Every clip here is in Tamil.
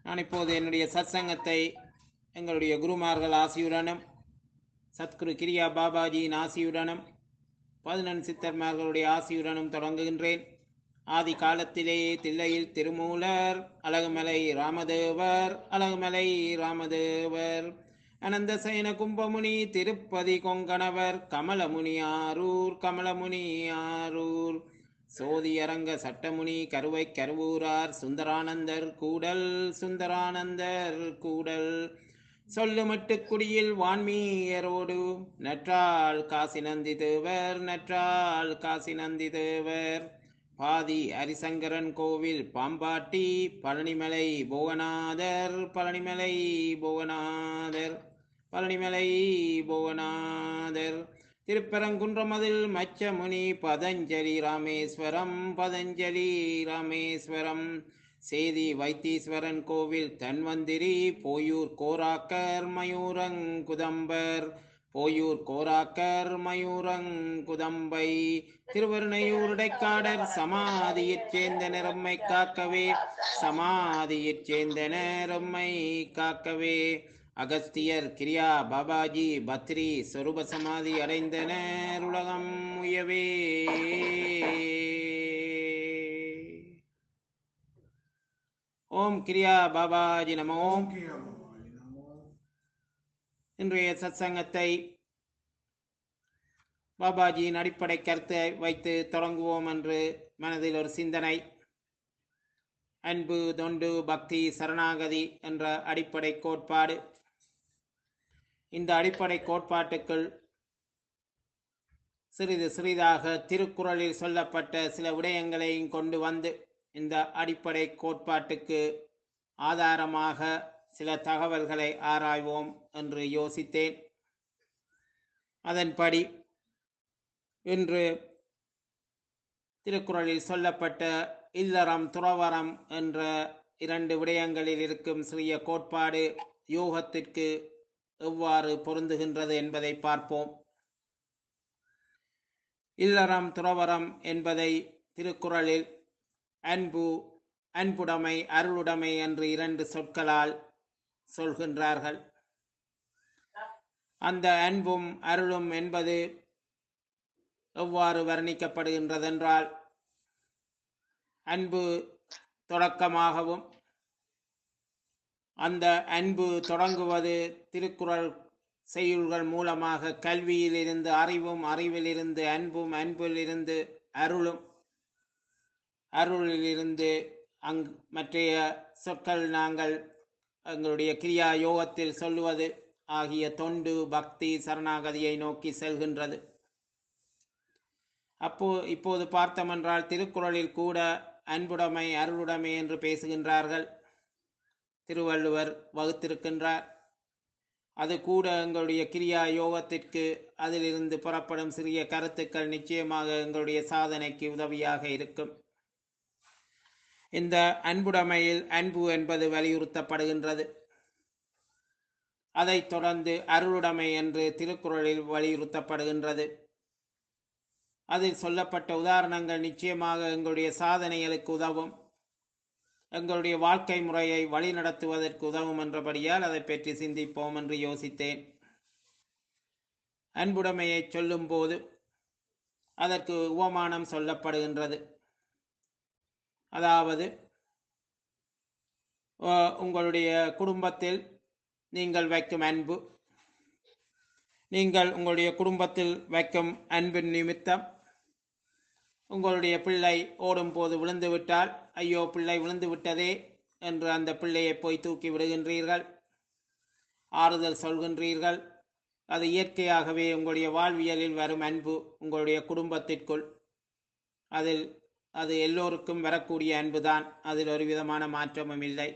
நான் இப்போது என்னுடைய சத்சங்கத்தை எங்களுடைய குருமார்கள் ஆசியுடனும் சத்குரு கிரியா பாபாஜியின் ஆசியுடனும் பதினெண் சித்தர்மார்களுடைய ஆசியுடனும் தொடங்குகின்றேன் ஆதி காலத்திலேயே தில்லையில் திருமூலர் அழகுமலை ராமதேவர் அழகுமலை ராமதேவர் அனந்த சயன கும்பமுனி திருப்பதி கொங்கணவர் கமலமுனி ஆரூர் கமலமுனி ஆரூர் சோதி அரங்க சட்டமுனி கருவை கருவூரார் சுந்தரானந்தர் கூடல் சுந்தரானந்தர் கூடல் சொல்லுமட்டு குடியில் வான்மீயரோடு நற்றாள் காசி நந்தி தேவர் நற்றாள் காசி நந்தி தேவர் பாதி ஹரிசங்கரன் கோவில் பாம்பாட்டி பழனிமலை புவனாதர் பழனிமலை புவனாதர் பழனிமலை புவனாதர் திருப்பரங்குன்றமதில் மச்சமுனி பதஞ்சலி ராமேஸ்வரம் பதஞ்சலி ராமேஸ்வரம் சேதி வைத்தீஸ்வரன் கோவில் தன்வந்திரி போயூர் கோராக்கர் மயூரங்குதம்பர் போயூர் கோராக்கர் மயூரங்குதம்பை திருவருணையூருடைக்காடர் சமாதியைச் சேர்ந்த நிறம்மை காக்கவே சமாதியைச் சேர்ந்த நிறம்மை காக்கவே அகஸ்தியர் கிரியா பாபாஜி பத்ரி சொரூப சமாதி அடைந்தனர் உலகம் உயவே ஓம் கிரியா பாபாஜி நம ஓம் இன்றைய சத்சங்கத்தை பாபாஜியின் அடிப்படை கருத்தை வைத்து தொடங்குவோம் என்று மனதில் ஒரு சிந்தனை அன்பு தொண்டு பக்தி சரணாகதி என்ற அடிப்படை கோட்பாடு இந்த அடிப்படை கோட்பாட்டுக்குள் சிறிது சிறிதாக திருக்குறளில் சொல்லப்பட்ட சில விடயங்களையும் கொண்டு வந்து இந்த அடிப்படை கோட்பாட்டுக்கு ஆதாரமாக சில தகவல்களை ஆராய்வோம் என்று யோசித்தேன் அதன்படி இன்று திருக்குறளில் சொல்லப்பட்ட இல்லறம் துறவரம் என்ற இரண்டு விடயங்களில் இருக்கும் சிறிய கோட்பாடு யோகத்திற்கு எவ்வாறு பொருந்துகின்றது என்பதை பார்ப்போம் இல்லறம் துறவரம் என்பதை திருக்குறளில் அன்பு அன்புடைமை அருளுடைமை என்று இரண்டு சொற்களால் சொல்கின்றார்கள் அந்த அன்பும் அருளும் என்பது எவ்வாறு வர்ணிக்கப்படுகின்றதென்றால் அன்பு தொடக்கமாகவும் அந்த அன்பு தொடங்குவது திருக்குறள் செய்யுள்கள் மூலமாக கல்வியிலிருந்து அறிவும் அறிவிலிருந்து அன்பும் அன்பிலிருந்து அருளும் அருளிலிருந்து அங் மற்றைய சொற்கள் நாங்கள் எங்களுடைய கிரியா யோகத்தில் சொல்லுவது ஆகிய தொண்டு பக்தி சரணாகதியை நோக்கி செல்கின்றது அப்போ இப்போது பார்த்தமென்றால் திருக்குறளில் கூட அன்புடைமை அருளுடைமை என்று பேசுகின்றார்கள் திருவள்ளுவர் வகுத்திருக்கின்றார் அது கூட எங்களுடைய கிரியா யோகத்திற்கு அதிலிருந்து புறப்படும் சிறிய கருத்துக்கள் நிச்சயமாக எங்களுடைய சாதனைக்கு உதவியாக இருக்கும் இந்த அன்புடைமையில் அன்பு என்பது வலியுறுத்தப்படுகின்றது அதைத் தொடர்ந்து அருளுடைமை என்று திருக்குறளில் வலியுறுத்தப்படுகின்றது அதில் சொல்லப்பட்ட உதாரணங்கள் நிச்சயமாக எங்களுடைய சாதனைகளுக்கு உதவும் எங்களுடைய வாழ்க்கை முறையை வழிநடத்துவதற்கு உதவும் என்றபடியால் அதை பற்றி சிந்திப்போம் என்று யோசித்தேன் அன்புடைமையை சொல்லும் போது அதற்கு உவமானம் சொல்லப்படுகின்றது அதாவது உங்களுடைய குடும்பத்தில் நீங்கள் வைக்கும் அன்பு நீங்கள் உங்களுடைய குடும்பத்தில் வைக்கும் அன்பின் நிமித்தம் உங்களுடைய பிள்ளை ஓடும்போது விழுந்து விட்டால் ஐயோ பிள்ளை விழுந்து விட்டதே என்று அந்த பிள்ளையை போய் தூக்கி விடுகின்றீர்கள் ஆறுதல் சொல்கின்றீர்கள் அது இயற்கையாகவே உங்களுடைய வாழ்வியலில் வரும் அன்பு உங்களுடைய குடும்பத்திற்குள் அதில் அது எல்லோருக்கும் வரக்கூடிய அன்புதான் அதில் ஒரு விதமான மாற்றமும் இல்லை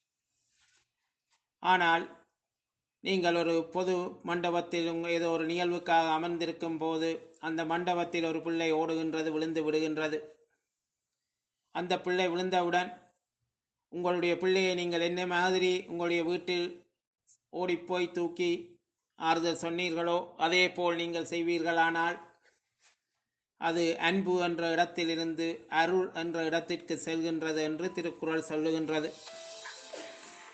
ஆனால் நீங்கள் ஒரு பொது மண்டபத்தில் ஏதோ ஒரு நிகழ்வுக்காக அமர்ந்திருக்கும் போது அந்த மண்டபத்தில் ஒரு பிள்ளை ஓடுகின்றது விழுந்து விடுகின்றது அந்த பிள்ளை விழுந்தவுடன் உங்களுடைய பிள்ளையை நீங்கள் என்ன மாதிரி உங்களுடைய வீட்டில் ஓடிப்போய் தூக்கி ஆறுதல் சொன்னீர்களோ அதே போல் நீங்கள் செய்வீர்களானால் அது அன்பு என்ற இடத்திலிருந்து அருள் என்ற இடத்திற்கு செல்கின்றது என்று திருக்குறள் சொல்லுகின்றது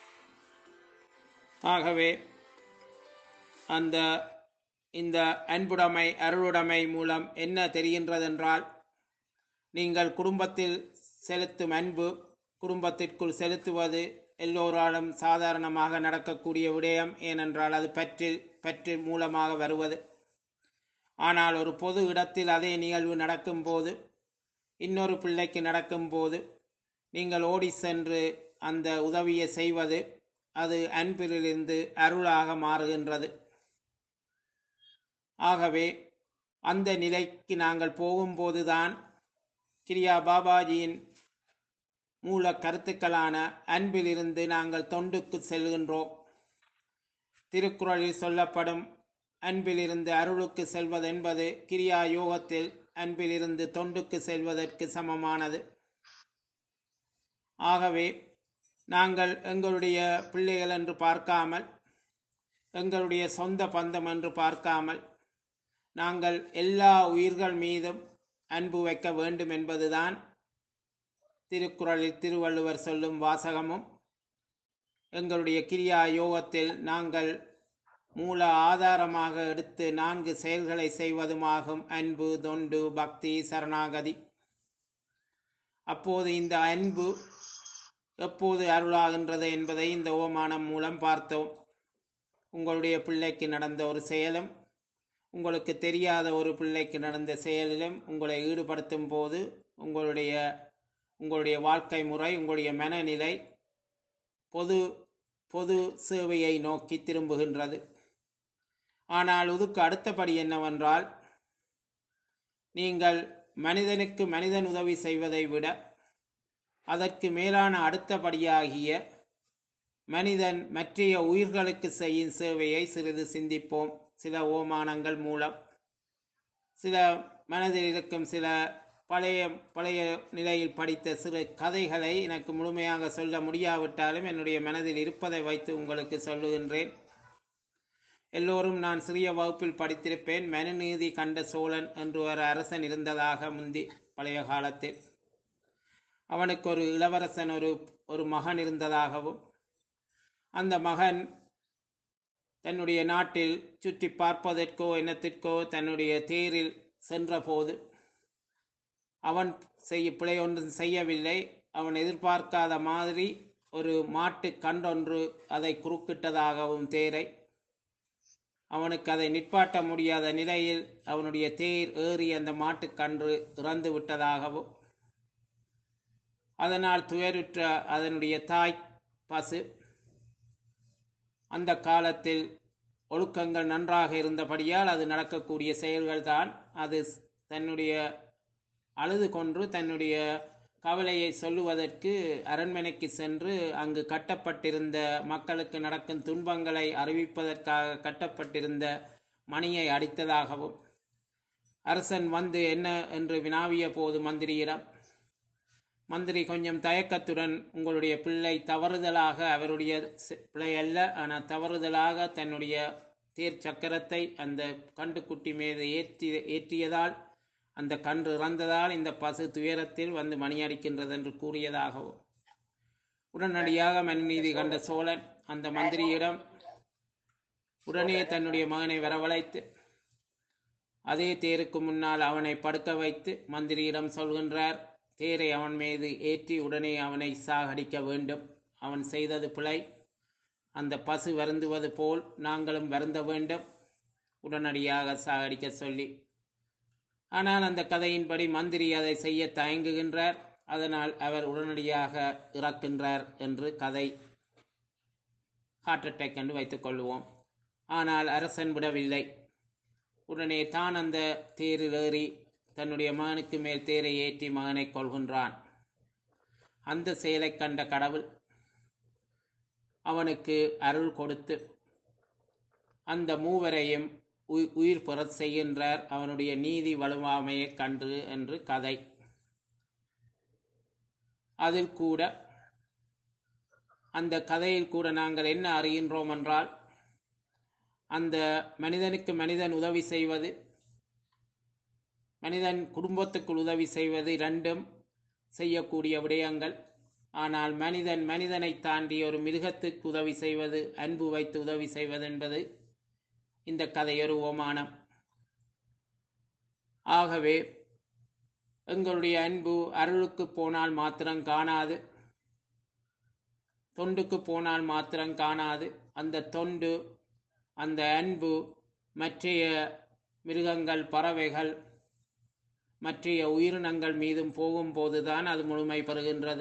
ஆகவே அந்த இந்த அன்புடைமை அருளுடைமை மூலம் என்ன தெரிகின்றதென்றால் நீங்கள் குடும்பத்தில் செலுத்தும் அன்பு குடும்பத்திற்குள் செலுத்துவது எல்லோராலும் சாதாரணமாக நடக்கக்கூடிய விடயம் ஏனென்றால் அது பற்றில் பற்று மூலமாக வருவது ஆனால் ஒரு பொது இடத்தில் அதே நிகழ்வு நடக்கும்போது இன்னொரு பிள்ளைக்கு நடக்கும்போது நீங்கள் ஓடி சென்று அந்த உதவியை செய்வது அது அன்பிலிருந்து அருளாக மாறுகின்றது ஆகவே அந்த நிலைக்கு நாங்கள் போகும்போதுதான் கிரியா பாபாஜியின் மூல கருத்துக்களான அன்பிலிருந்து நாங்கள் தொண்டுக்கு செல்கின்றோம் திருக்குறளில் சொல்லப்படும் அன்பிலிருந்து அருளுக்கு செல்வதென்பது கிரியா யோகத்தில் அன்பிலிருந்து தொண்டுக்கு செல்வதற்கு சமமானது ஆகவே நாங்கள் எங்களுடைய பிள்ளைகள் என்று பார்க்காமல் எங்களுடைய சொந்த பந்தம் என்று பார்க்காமல் நாங்கள் எல்லா உயிர்கள் மீதும் அன்பு வைக்க வேண்டும் என்பதுதான் திருக்குறளில் திருவள்ளுவர் சொல்லும் வாசகமும் எங்களுடைய கிரியா யோகத்தில் நாங்கள் மூல ஆதாரமாக எடுத்து நான்கு செயல்களை செய்வதுமாகும் அன்பு தொண்டு பக்தி சரணாகதி அப்போது இந்த அன்பு எப்போது அருளாகின்றது என்பதை இந்த ஓமானம் மூலம் பார்த்தோம் உங்களுடைய பிள்ளைக்கு நடந்த ஒரு செயலும் உங்களுக்கு தெரியாத ஒரு பிள்ளைக்கு நடந்த செயலிலும் உங்களை ஈடுபடுத்தும் போது உங்களுடைய உங்களுடைய வாழ்க்கை முறை உங்களுடைய மனநிலை பொது பொது சேவையை நோக்கி திரும்புகின்றது ஆனால் இதுக்கு அடுத்தபடி என்னவென்றால் நீங்கள் மனிதனுக்கு மனிதன் உதவி செய்வதை விட அதற்கு மேலான அடுத்தபடியாகிய மனிதன் மற்றைய உயிர்களுக்கு செய்யும் சேவையை சிறிது சிந்திப்போம் சில ஓமானங்கள் மூலம் சில மனதில் இருக்கும் சில பழைய பழைய நிலையில் படித்த சிறு கதைகளை எனக்கு முழுமையாக சொல்ல முடியாவிட்டாலும் என்னுடைய மனதில் இருப்பதை வைத்து உங்களுக்கு சொல்லுகின்றேன் எல்லோரும் நான் சிறிய வகுப்பில் படித்திருப்பேன் மனுநீதி கண்ட சோழன் என்று ஒரு அரசன் இருந்ததாக முந்தி பழைய காலத்தில் அவனுக்கு ஒரு இளவரசன் ஒரு ஒரு மகன் இருந்ததாகவும் அந்த மகன் தன்னுடைய நாட்டில் சுற்றி பார்ப்பதற்கோ என்னத்திற்கோ தன்னுடைய தேரில் சென்றபோது அவன் செய்ய பிழை ஒன்றும் செய்யவில்லை அவன் எதிர்பார்க்காத மாதிரி ஒரு மாட்டு கண்டொன்று அதை குறுக்கிட்டதாகவும் தேரை அவனுக்கு அதை நிற்பாட்ட முடியாத நிலையில் அவனுடைய தேர் ஏறி அந்த மாட்டுக்கன்று இறந்து விட்டதாகவும் அதனால் துயருற்ற அதனுடைய தாய் பசு அந்த காலத்தில் ஒழுக்கங்கள் நன்றாக இருந்தபடியால் அது நடக்கக்கூடிய செயல்கள்தான் அது தன்னுடைய அழுது கொன்று தன்னுடைய கவலையை சொல்லுவதற்கு அரண்மனைக்கு சென்று அங்கு கட்டப்பட்டிருந்த மக்களுக்கு நடக்கும் துன்பங்களை அறிவிப்பதற்காக கட்டப்பட்டிருந்த மணியை அடித்ததாகவும் அரசன் வந்து என்ன என்று வினாவிய போது மந்திரியிடம் மந்திரி கொஞ்சம் தயக்கத்துடன் உங்களுடைய பிள்ளை தவறுதலாக அவருடைய சி- பிள்ளை அல்ல ஆனால் தவறுதலாக தன்னுடைய தேர் சக்கரத்தை அந்த கண்டுக்குட்டி மீது ஏற்றி ஏற்றியதால் அந்த கன்று இறந்ததால் இந்த பசு துயரத்தில் வந்து மணி அடிக்கின்றது என்று கூறியதாகவும் உடனடியாக மனுநீதி கண்ட சோழன் அந்த மந்திரியிடம் உடனே தன்னுடைய மகனை வரவழைத்து அதே தேருக்கு முன்னால் அவனை படுக்க வைத்து மந்திரியிடம் சொல்கின்றார் தேரை அவன் மீது ஏற்றி உடனே அவனை சாகடிக்க வேண்டும் அவன் செய்தது பிழை அந்த பசு வருந்துவது போல் நாங்களும் வருந்த வேண்டும் உடனடியாக சாகடிக்க சொல்லி ஆனால் அந்த கதையின்படி மந்திரி அதை செய்ய தயங்குகின்றார் அதனால் அவர் உடனடியாக இறக்கின்றார் என்று கதை ஹார்ட் அட்டாக் என்று வைத்துக் கொள்வோம் ஆனால் அரசன் விடவில்லை உடனே தான் அந்த தேரில் ஏறி தன்னுடைய மகனுக்கு மேல் தேரை ஏற்றி மகனை கொள்கின்றான் அந்த செயலைக் கண்ட கடவுள் அவனுக்கு அருள் கொடுத்து அந்த மூவரையும் உய்- உயிர் பெறச் செய்கின்றார் அவனுடைய நீதி வலுவாமையைக் கண்டு என்று கதை அதில் கூட அந்த கதையில் கூட நாங்கள் என்ன அறிகின்றோம் என்றால் அந்த மனிதனுக்கு மனிதன் உதவி செய்வது மனிதன் குடும்பத்துக்குள் உதவி செய்வது இரண்டும் செய்யக்கூடிய விடயங்கள் ஆனால் மனிதன் மனிதனை தாண்டி ஒரு மிருகத்துக்கு உதவி செய்வது அன்பு வைத்து உதவி செய்வது என்பது இந்த கதையொரு ஓமானம் ஆகவே எங்களுடைய அன்பு அருளுக்கு போனால் மாத்திரம் காணாது தொண்டுக்கு போனால் மாத்திரம் காணாது அந்த தொண்டு அந்த அன்பு மற்றைய மிருகங்கள் பறவைகள் மற்றைய உயிரினங்கள் மீதும் போகும்போதுதான் அது முழுமை பெறுகின்றது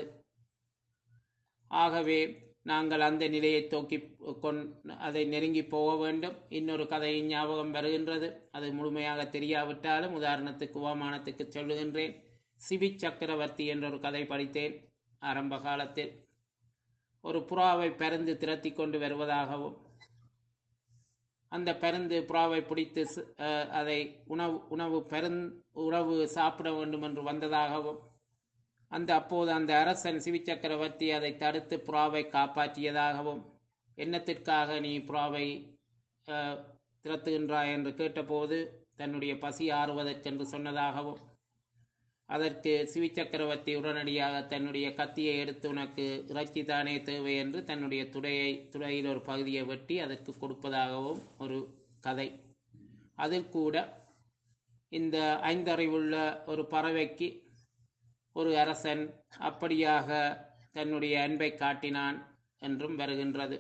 ஆகவே நாங்கள் அந்த நிலையை தூக்கி கொண் அதை நெருங்கி போக வேண்டும் இன்னொரு கதையின் ஞாபகம் வருகின்றது அது முழுமையாக தெரியாவிட்டாலும் உதாரணத்துக்கு உபமானத்துக்கு சொல்லுகின்றேன் சிவி சக்கரவர்த்தி என்ற ஒரு கதை படித்தேன் ஆரம்ப காலத்தில் ஒரு புறாவை பருந்து திரட்டி கொண்டு வருவதாகவும் அந்த பருந்து புறாவை பிடித்து ச- அஹ், அதை உணவு உணவு பெருந் உணவு சாப்பிட வேண்டும் என்று வந்ததாகவும் அந்த அப்போது அந்த அரசன் சிவி சக்கரவர்த்தி அதை தடுத்து புறாவை காப்பாற்றியதாகவும் என்னத்திற்காக நீ புறாவை அஹ், திரட்டுகின்றாய் என்று கேட்டபோது தன்னுடைய பசி ஆறுவதற்கென்று சொன்னதாகவும் அதற்கு சிவி சக்கரவர்த்தி உடனடியாக தன்னுடைய கத்தியை எடுத்து உனக்கு இறைச்சி தானே தேவை என்று தன்னுடைய துடையை துடையில் ஒரு பகுதியை வெட்டி அதற்கு கொடுப்பதாகவும் ஒரு கதை அதில் கூட இந்த ஐந்தறிவுள்ள ஒரு பறவைக்கு ஒரு அரசன் அப்படியாக தன்னுடைய அன்பை காட்டினான் என்றும் வருகின்றது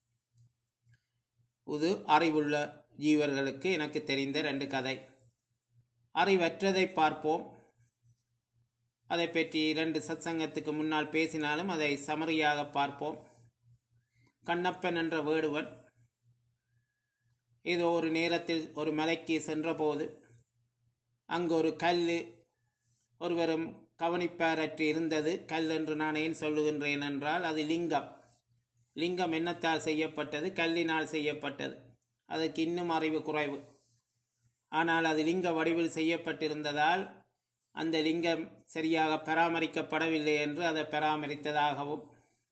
இது அறிவுள்ள ஜீவர்களுக்கு எனக்கு தெரிந்த ரெண்டு கதை அறிவற்றதை பார்ப்போம் அதை பற்றி இரண்டு சத்சங்கத்துக்கு முன்னால் பேசினாலும் அதை சமரியாக பார்ப்போம் கண்ணப்பன் என்ற வேடுவன் ஏதோ ஒரு நேரத்தில் ஒரு மலைக்கு சென்றபோது அங்கு ஒரு கல் ஒருவரும் கவனிப்பாரற்று இருந்தது கல் என்று நான் ஏன் சொல்லுகின்றேன் என்றால் அது லிங்கம் லிங்கம் என்னத்தால் செய்யப்பட்டது கல்லினால் செய்யப்பட்டது அதற்கு இன்னும் அறிவு குறைவு ஆனால் அது லிங்க வடிவில் செய்யப்பட்டிருந்ததால் அந்த லிங்கம் சரியாக பராமரிக்கப்படவில்லை என்று அதை பராமரித்ததாகவும்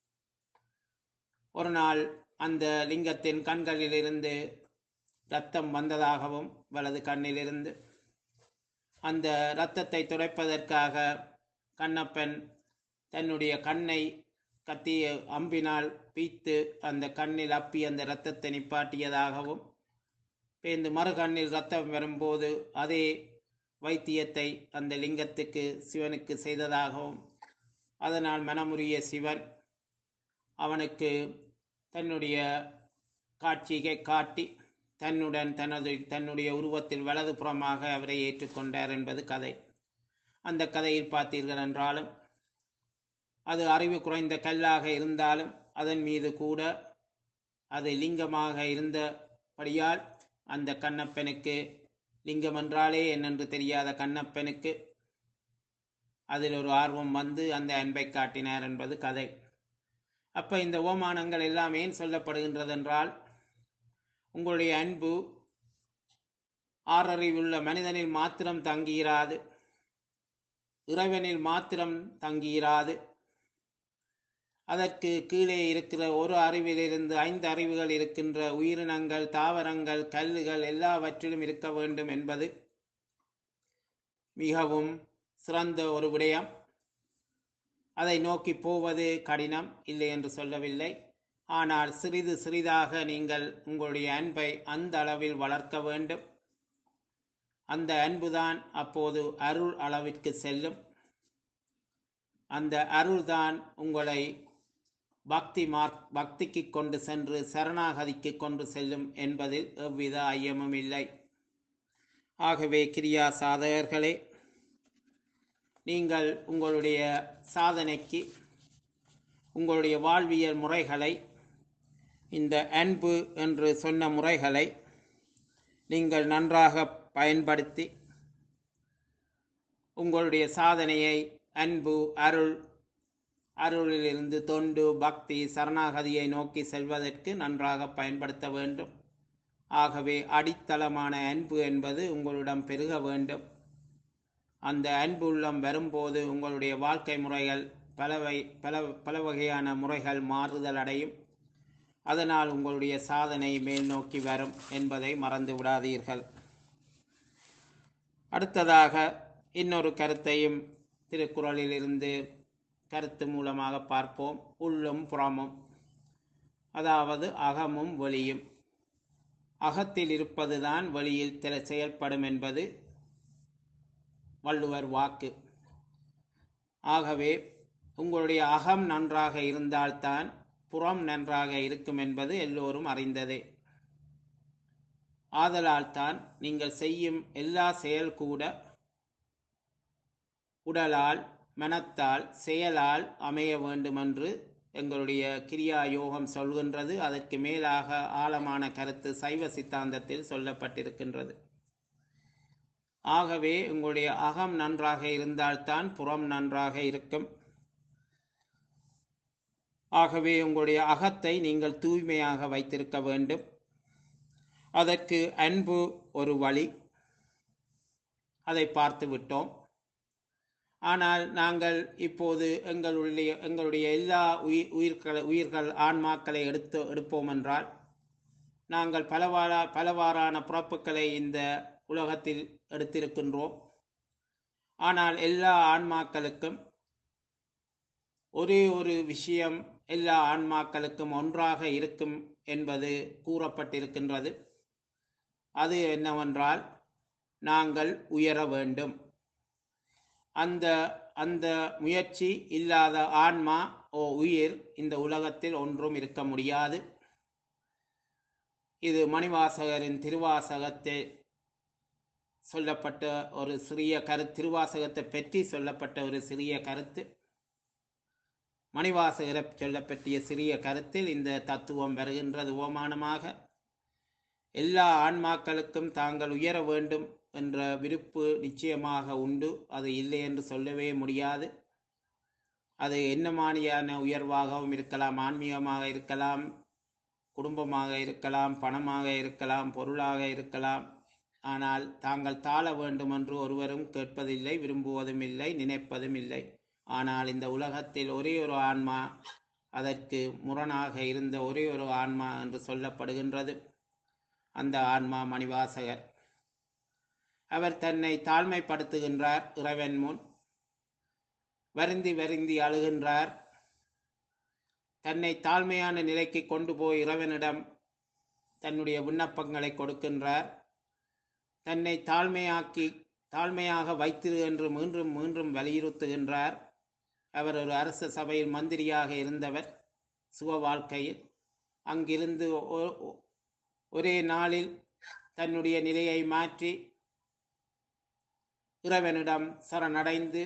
ஒரு நாள் அந்த லிங்கத்தின் கண்களிலிருந்து இரத்தம் வந்ததாகவும் வலது கண்ணிலிருந்து அந்த இரத்தத்தை துடைப்பதற்காக கண்ணப்பன் தன்னுடைய கண்ணை கத்திய அம்பினால் பீத்து அந்த கண்ணில் அப்பி அந்த இரத்தத்தை நிப்பாட்டியதாகவும் பேந்து மறு கண்ணில் ரத்தம் வரும்போது அதே வைத்தியத்தை அந்த லிங்கத்துக்கு சிவனுக்கு செய்ததாகவும் அதனால் மனமுறிய சிவன் அவனுக்கு தன்னுடைய காட்சியை காட்டி தன்னுடன் தனது தன்னுடைய உருவத்தில் வலதுபுறமாக அவரை ஏற்றுக்கொண்டார் என்பது கதை அந்த கதையில் பார்த்தீர்கள் என்றாலும் அது அறிவு குறைந்த கல்லாக இருந்தாலும் அதன் மீது கூட அது லிங்கமாக இருந்தபடியால் அந்த கண்ணப்பனுக்கு லிங்கம் என்றாலே என்னென்று தெரியாத கண்ணப்பனுக்கு அதில் ஒரு ஆர்வம் வந்து அந்த அன்பை காட்டினார் என்பது கதை அப்ப இந்த ஓமானங்கள் எல்லாம் ஏன் சொல்லப்படுகின்றது என்றால் உங்களுடைய அன்பு ஆறறிவுள்ள மனிதனில் மாத்திரம் தங்கியிராது இறைவனில் மாத்திரம் தங்கியிராது அதற்கு கீழே இருக்கிற ஒரு அறிவிலிருந்து ஐந்து அறிவுகள் இருக்கின்ற உயிரினங்கள் தாவரங்கள் கல்லுகள் எல்லாவற்றிலும் இருக்க வேண்டும் என்பது மிகவும் சிறந்த ஒரு விடயம் அதை நோக்கி போவது கடினம் இல்லை என்று சொல்லவில்லை ஆனால் சிறிது சிறிதாக நீங்கள் உங்களுடைய அன்பை அந்த அளவில் வளர்க்க வேண்டும் அந்த அன்புதான் அப்போது அருள் அளவிற்கு செல்லும் அந்த அருள்தான் உங்களை பக்தி மார்க் பக்திக்கு கொண்டு சென்று சரணாகதிக்கு கொண்டு செல்லும் என்பதில் எவ்வித ஐயமும் இல்லை ஆகவே கிரியா சாதகர்களே நீங்கள் உங்களுடைய சாதனைக்கு உங்களுடைய வாழ்வியல் முறைகளை இந்த அன்பு என்று சொன்ன முறைகளை நீங்கள் நன்றாக பயன்படுத்தி உங்களுடைய சாதனையை அன்பு அருள் அருளிலிருந்து தொண்டு பக்தி சரணாகதியை நோக்கி செல்வதற்கு நன்றாக பயன்படுத்த வேண்டும் ஆகவே அடித்தளமான அன்பு என்பது உங்களிடம் பெருக வேண்டும் அந்த அன்பு உள்ளம் வரும்போது உங்களுடைய வாழ்க்கை முறைகள் பலவை பல பல வகையான முறைகள் மாறுதல் அடையும் அதனால் உங்களுடைய சாதனை மேல் நோக்கி வரும் என்பதை மறந்து விடாதீர்கள் அடுத்ததாக இன்னொரு கருத்தையும் திருக்குறளிலிருந்து கருத்து மூலமாக பார்ப்போம் உள்ளும் புறமும் அதாவது அகமும் வெளியும் அகத்தில் இருப்பதுதான் வெளியில் திற செயல்படும் என்பது வள்ளுவர் வாக்கு ஆகவே உங்களுடைய அகம் நன்றாக இருந்தால்தான் புறம் நன்றாக இருக்கும் என்பது எல்லோரும் அறிந்ததே ஆதலால் தான் நீங்கள் செய்யும் எல்லா செயல் கூட உடலால் மனத்தால் செயலால் அமைய வேண்டுமென்று எங்களுடைய கிரியா யோகம் சொல்கின்றது அதற்கு மேலாக ஆழமான கருத்து சைவ சித்தாந்தத்தில் சொல்லப்பட்டிருக்கின்றது ஆகவே உங்களுடைய அகம் நன்றாக இருந்தால்தான் புறம் நன்றாக இருக்கும் ஆகவே உங்களுடைய அகத்தை நீங்கள் தூய்மையாக வைத்திருக்க வேண்டும் அதற்கு அன்பு ஒரு வழி அதை பார்த்து விட்டோம் ஆனால் நாங்கள் இப்போது எங்களுடைய எங்களுடைய எல்லா உயிர் உயிர்கள் உயிர்கள் ஆன்மாக்களை எடுத்து எடுப்போம் என்றால் நாங்கள் பலவாரா பலவாறான பிறப்புகளை இந்த உலகத்தில் எடுத்திருக்கின்றோம் ஆனால் எல்லா ஆன்மாக்களுக்கும் ஒரே ஒரு விஷயம் எல்லா ஆன்மாக்களுக்கும் ஒன்றாக இருக்கும் என்பது கூறப்பட்டிருக்கின்றது அது என்னவென்றால் நாங்கள் உயர வேண்டும் அந்த அந்த முயற்சி இல்லாத ஆன்மா ஓ உயிர் இந்த உலகத்தில் ஒன்றும் இருக்க முடியாது இது மணிவாசகரின் திருவாசகத்தை சொல்லப்பட்ட ஒரு சிறிய கரு திருவாசகத்தை பற்றி சொல்லப்பட்ட ஒரு சிறிய கருத்து மணிவாசகரை சொல்லப்பற்றிய சிறிய கருத்தில் இந்த தத்துவம் வருகின்றது ஓமானமாக எல்லா ஆன்மாக்களுக்கும் தாங்கள் உயர வேண்டும் என்ற விருப்பு நிச்சயமாக உண்டு அது இல்லை என்று சொல்லவே முடியாது அது என்ன மாதிரியான உயர்வாகவும் இருக்கலாம் ஆன்மீகமாக இருக்கலாம் குடும்பமாக இருக்கலாம் பணமாக இருக்கலாம் பொருளாக இருக்கலாம் ஆனால் தாங்கள் தாழ வேண்டும் என்று ஒருவரும் கேட்பதில்லை விரும்புவதும் இல்லை நினைப்பதும் இல்லை ஆனால் இந்த உலகத்தில் ஒரே ஒரு ஆன்மா அதற்கு முரணாக இருந்த ஒரே ஒரு ஆன்மா என்று சொல்லப்படுகின்றது அந்த ஆன்மா மணிவாசகர் அவர் தன்னை தாழ்மைப்படுத்துகின்றார் இறைவன் முன் வருந்தி வருந்தி அழுகின்றார் தன்னை தாழ்மையான நிலைக்கு கொண்டு போய் இறைவனிடம் தன்னுடைய விண்ணப்பங்களை கொடுக்கின்றார் தன்னை தாழ்மையாக்கி தாழ்மையாக வைத்திரு என்று மீண்டும் மீண்டும் வலியுறுத்துகின்றார் அவர் ஒரு அரச சபையில் மந்திரியாக இருந்தவர் சுக வாழ்க்கையில் அங்கிருந்து ஒரே நாளில் தன்னுடைய நிலையை மாற்றி இறைவனிடம் சரணடைந்து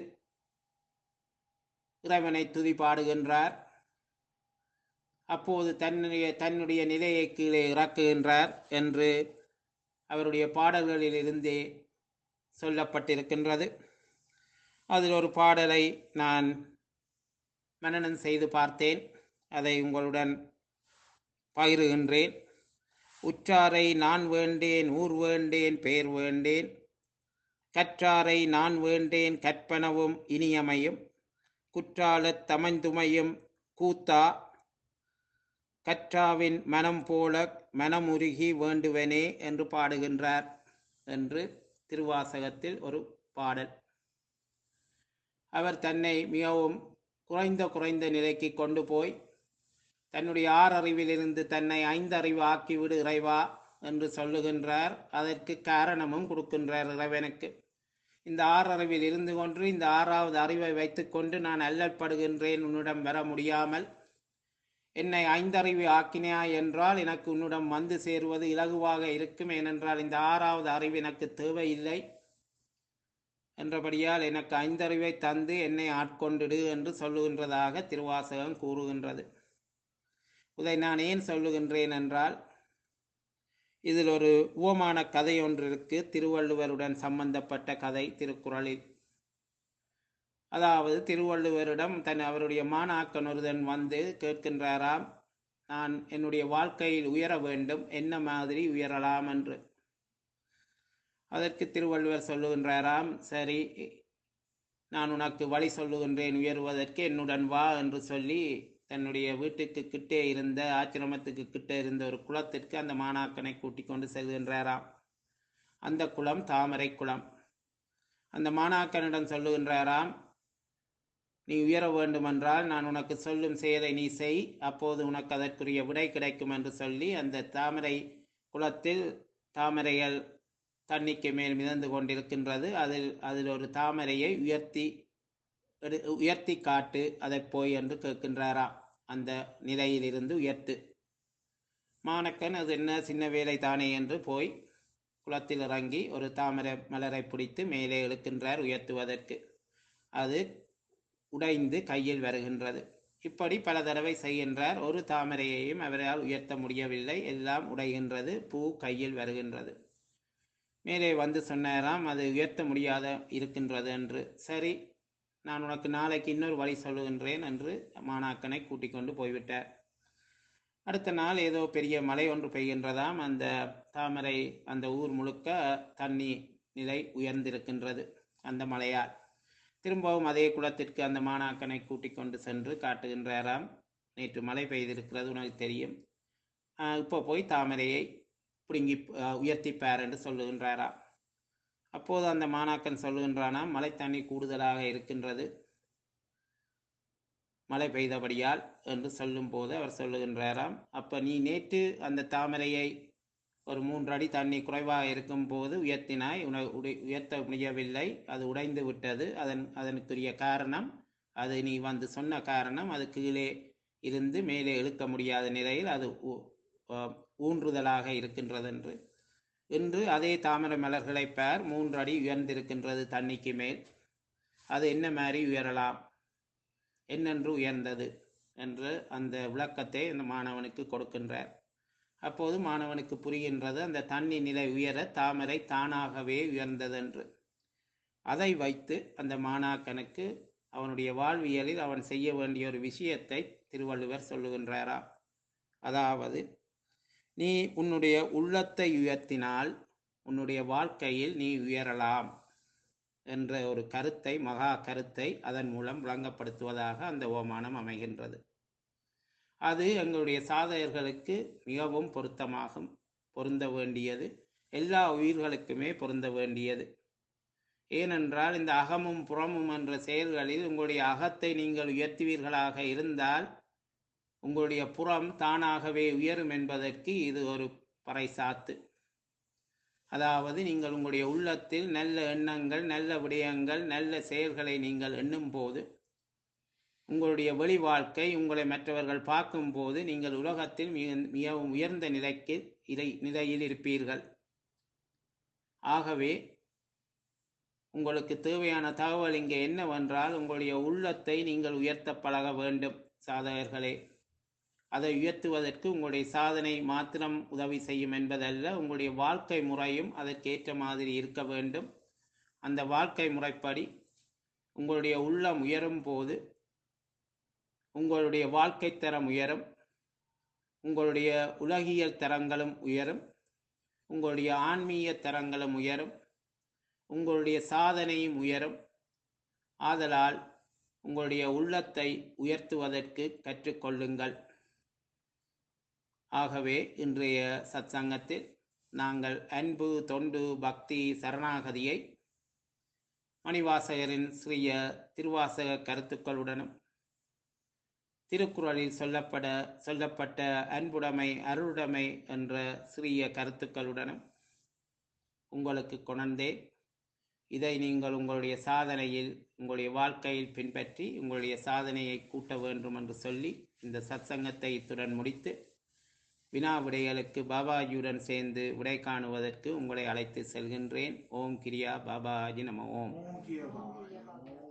இறைவனை துதி பாடுகின்றார் அப்போது தன்னுடைய தன்னுடைய நிலையை கீழே இறக்குகின்றார் என்று அவருடைய பாடல்களில் இருந்தே சொல்லப்பட்டிருக்கின்றது அதில் ஒரு பாடலை நான் மனனம் செய்து பார்த்தேன் அதை உங்களுடன் பகிருகின்றேன் உற்றாரை நான் வேண்டேன் ஊர் வேண்டேன் பேர் வேண்டேன் கற்றாரை நான் வேண்டேன் கற்பனவும் இனியமையும் குற்றாலத் தமந்துமையும் கூத்தா கற்றாவின் மனம் போல மனமுருகி வேண்டுவனே என்று பாடுகின்றார் என்று திருவாசகத்தில் ஒரு பாடல் அவர் தன்னை மிகவும் குறைந்த குறைந்த நிலைக்கு கொண்டு போய் தன்னுடைய ஆறறிவிலிருந்து தன்னை ஐந்தறிவு ஆக்கிவிடு இறைவா என்று சொல்லுகின்றார் அதற்கு காரணமும் கொடுக்கின்றார் இறைவனுக்கு இந்த ஆறறிவில் இருந்து கொண்டு இந்த ஆறாவது அறிவை வைத்துக்கொண்டு நான் அல்லற்படுகின்றேன் உன்னிடம் வர முடியாமல் என்னை ஐந்தறிவு ஆக்கினாய் என்றால் எனக்கு உன்னிடம் வந்து சேருவது இலகுவாக இருக்கும் ஏனென்றால் இந்த ஆறாவது அறிவு எனக்கு தேவையில்லை என்றபடியால் எனக்கு ஐந்தறிவை தந்து என்னை ஆட்கொண்டிடு என்று சொல்லுகின்றதாக திருவாசகம் கூறுகின்றது இதை நான் ஏன் சொல்லுகின்றேன் என்றால் இதில் ஒரு உவமான கதை ஒன்று இருக்கு திருவள்ளுவருடன் சம்பந்தப்பட்ட கதை திருக்குறளில் அதாவது திருவள்ளுவரிடம் தன் அவருடைய மாணாக்கன் ஒருதன் வந்து கேட்கின்றாராம் நான் என்னுடைய வாழ்க்கையில் உயர வேண்டும் என்ன மாதிரி உயரலாம் என்று அதற்கு திருவள்ளுவர் சொல்லுகின்றாராம் சரி நான் உனக்கு வழி சொல்லுகின்றேன் உயர்வதற்கு என்னுடன் வா என்று சொல்லி தன்னுடைய வீட்டுக்கு கிட்டே இருந்த ஆச்சிரமத்துக்கு கிட்டே இருந்த ஒரு குளத்திற்கு அந்த மாணாக்கனை கூட்டிக் கொண்டு செல்கின்றாராம் அந்த குளம் தாமரை குளம் அந்த மாணாக்கனிடம் சொல்லுகின்றாராம் நீ உயர வேண்டுமென்றால் நான் உனக்கு சொல்லும் செயலை நீ செய் அப்போது உனக்கு அதற்குரிய விடை கிடைக்கும் என்று சொல்லி அந்த தாமரை குளத்தில் தாமரைகள் தண்ணிக்கு மேல் மிதந்து கொண்டிருக்கின்றது அதில் அதில் ஒரு தாமரையை உயர்த்தி எடு- உயர்த்தி காட்டு அதை போய் என்று கேட்கின்றாராம் அந்த நிலையிலிருந்து உயர்த்து மாணக்கன் அது என்ன சின்ன வேலை தானே என்று போய் குளத்தில் இறங்கி ஒரு தாமரை மலரை பிடித்து மேலே இழுக்கின்றார் உயர்த்துவதற்கு அது உடைந்து கையில் வருகின்றது இப்படி பல தடவை செய்கின்றார் ஒரு தாமரையையும் அவரால் உயர்த்த முடியவில்லை எல்லாம் உடைகின்றது பூ கையில் வருகின்றது மேலே வந்து சொன்னாராம் அது உயர்த்த முடியாத இருக்கின்றது என்று சரி நான் உனக்கு நாளைக்கு இன்னொரு வழி சொல்லுகின்றேன் என்று மாணாக்கனை கூட்டிக் கொண்டு போய்விட்டார் அடுத்த நாள் ஏதோ பெரிய மழை ஒன்று பெய்கின்றதாம் அந்த தாமரை அந்த ஊர் முழுக்க தண்ணி நிலை உயர்ந்திருக்கின்றது அந்த மழையால் திரும்பவும் அதே குளத்திற்கு அந்த மாணாக்கனை கூட்டிக் கொண்டு சென்று காட்டுகின்றாராம் நேற்று மழை பெய்திருக்கிறது உனக்கு தெரியும் ஆஹ் இப்போ போய் தாமரையை பிடுங்கி ஆஹ் உயர்த்திப்பார் என்று சொல்லுகின்றாராம் அப்போது அந்த மாணாக்கன் சொல்லுகின்றானாம் மழை தண்ணி கூடுதலாக இருக்கின்றது மழை பெய்தபடியால் என்று சொல்லும்போது அவர் சொல்லுகின்றாராம் அப்ப நீ நேற்று அந்த தாமரையை ஒரு மூன்று அடி தண்ணி குறைவாக இருக்கும் போது உயர்த்தினாய் உன உடை- உயர்த்த முடியவில்லை அது உடைந்து விட்டது அதன் அதனுக்குரிய காரணம் அது நீ வந்து சொன்ன காரணம் அது கீழே இருந்து மேலே இழுக்க முடியாத நிலையில் அது ஊ- ஆஹ் ஊன்றுதலாக இருக்கின்றது என்று இன்று அதே தாமரை மலர்களை பார் மூன்று அடி உயர்ந்திருக்கின்றது தண்ணிக்கு மேல் அது என்ன மாதிரி உயரலாம் என்னென்று உயர்ந்தது என்று அந்த விளக்கத்தை அந்த மாணவனுக்கு கொடுக்கின்றார் அப்போது மாணவனுக்கு புரிகின்றது அந்த தண்ணி நிலை உயர தாமரை தானாகவே உயர்ந்ததென்று அதை வைத்து அந்த மாணாக்கனுக்கு அவனுடைய வாழ்வியலில் அவன் செய்ய வேண்டிய ஒரு விஷயத்தை திருவள்ளுவர் சொல்லுகின்றாராம் அதாவது நீ உன்னுடைய உள்ளத்தை உயர்த்தினால் உன்னுடைய வாழ்க்கையில் நீ உயரலாம் என்ற ஒரு கருத்தை மகா கருத்தை அதன் மூலம் விளங்கப்படுத்துவதாக அந்த ஓமானம் அமைகின்றது அது எங்களுடைய சாதகர்களுக்கு மிகவும் பொருத்தமாகும் பொருந்த வேண்டியது எல்லா உயிர்களுக்குமே பொருந்த வேண்டியது ஏனென்றால் இந்த அகமும் புறமும் என்ற செயல்களில் உங்களுடைய அகத்தை நீங்கள் உயர்த்துவீர்களாக இருந்தால் உங்களுடைய புறம் தானாகவே உயரும் என்பதற்கு இது ஒரு பறைசாத்து அதாவது நீங்கள் உங்களுடைய உள்ளத்தில் நல்ல எண்ணங்கள் நல்ல விடயங்கள் நல்ல செயல்களை நீங்கள் எண்ணும் போது உங்களுடைய வெளி வாழ்க்கை உங்களை மற்றவர்கள் பார்க்கும்போது நீங்கள் உலகத்தில் மிக மிகவும் உயர்ந்த நிலைக்கு இறை நிலையில் இருப்பீர்கள் ஆகவே உங்களுக்கு தேவையான தகவல் இங்கே என்னவென்றால் உங்களுடைய உள்ளத்தை நீங்கள் உயர்த்த பழக வேண்டும் சாதகர்களே அதை உயர்த்துவதற்கு உங்களுடைய சாதனை மாத்திரம் உதவி செய்யும் என்பதல்ல உங்களுடைய வாழ்க்கை முறையும் அதற்கேற்ற மாதிரி இருக்க வேண்டும் அந்த வாழ்க்கை முறைப்படி உங்களுடைய உள்ளம் உயரும் போது உங்களுடைய வாழ்க்கை தரம் உயரும் உங்களுடைய உலகியல் தரங்களும் உயரும் உங்களுடைய ஆன்மீக தரங்களும் உயரும் உங்களுடைய சாதனையும் உயரும் ஆதலால் உங்களுடைய உள்ளத்தை உயர்த்துவதற்கு கற்றுக்கொள்ளுங்கள் ஆகவே இன்றைய சத்சங்கத்தில் நாங்கள் அன்பு தொண்டு பக்தி சரணாகதியை மணிவாசகரின் சிறிய திருவாசக கருத்துக்களுடனும் திருக்குறளில் சொல்லப்பட சொல்லப்பட்ட அன்புடைமை அருளுடைமை என்ற சிறிய கருத்துக்களுடனும் உங்களுக்கு கொணர்ந்தேன் இதை நீங்கள் உங்களுடைய சாதனையில் உங்களுடைய வாழ்க்கையில் பின்பற்றி உங்களுடைய சாதனையை கூட்ட வேண்டும் என்று சொல்லி இந்த சத்சங்கத்தை இத்துடன் முடித்து வினா விடைகளுக்கு பாபாஜியுடன் சேர்ந்து விடை காணுவதற்கு உங்களை அழைத்து செல்கின்றேன் ஓம் கிரியா பாபாஜி நம ஓம் ஓம் கிய பாபாய நமோ